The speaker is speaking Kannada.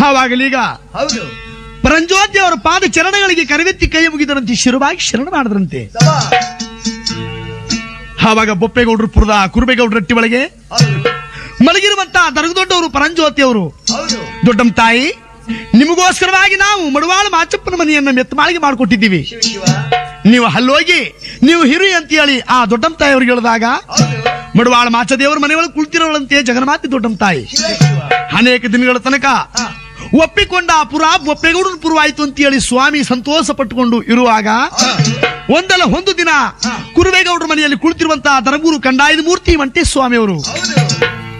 ಆವಾಗಲೀಗ ಹೌದು ಪರಂಜ್ಯೋತಿ ಅವರ ಪಾದ ಚರಣಗಳಿಗೆ ಕರವೆತ್ತಿ ಕೈ ಮುಗಿದರಂತೆ ಶಿರವಾಗಿ ಶರಣ ಮಾಡಿದ್ರಂತೆ ಸಭಾ ಆವಾಗ ಬೊಪ್ಪೇಗೌಡರು ಪುರದ ಕುರುಬೇಗೌಡರ ರಟ್ಟಿ ಒಳಗೆ ಹೌದು ಮಲಗಿರುವಂತ ದೊಡ್ಡವರು ಪರಂಜ್ಯೋತಿ ಅವರು ಹೌದು ದೊಡ್ಡಮ್ಮ ತಾಯಿ ನಿಮಗೋಸ್ಕರವಾಗಿ ನಾವು ಮಡುವಾಳ ಮಾಚಪ್ಪನ ಮನೆಯನ್ನ ಮೆತ್ತಮಾಳಿಗೆ ಮಾಡಿಕೊಟ್ಟಿದ್ದೀವಿ ಶಿವ ಶಿವ ನೀವು ಅಲ್ಲೋಗಿ ನೀವು ಹಿರಿ ಅಂತ ಹೇಳಿ ಆ ದೊಡ್ಡಮ್ಮ ತಾಯಿ ಅವ್ರಿಗೆ ಹೇಳಿದಾಗ ಹೌದು ಮಡುವಾಳ ಮಾಚದೇವರು ಮನೆಯೊಳಗೆ ಕುಳಿತಿರೋಳಂತೆ ಜಗನ್ಮಾತೆ ದೊಡ್ಡಮ್ಮ ತಾಯಿ ಶಿವ ಶಿವ ಅನೇಕ ದಿನಗಳ ತನಕ ಹಾ. ಒಪ್ಪಿಕೊಂಡ ಆ ಪುರ ಒಪ್ಪೆಗೌಡನ ಪುರ ಆಯ್ತು ಅಂತ ಹೇಳಿ ಸ್ವಾಮಿ ಸಂತೋಷ ಪಟ್ಟುಕೊಂಡು ಇರುವಾಗ ಒಂದಲ್ಲ ಒಂದು ದಿನ ಕುರುವೇಗೌಡರ ಮನೆಯಲ್ಲಿ ಕುಳಿತಿರುವಂತಹ ದರಗೂರು ಕಂಡಾಯದ ಮೂರ್ತಿ ಮಂಟೇಸ್ವಾಮಿ ಅವರು ಹೌದು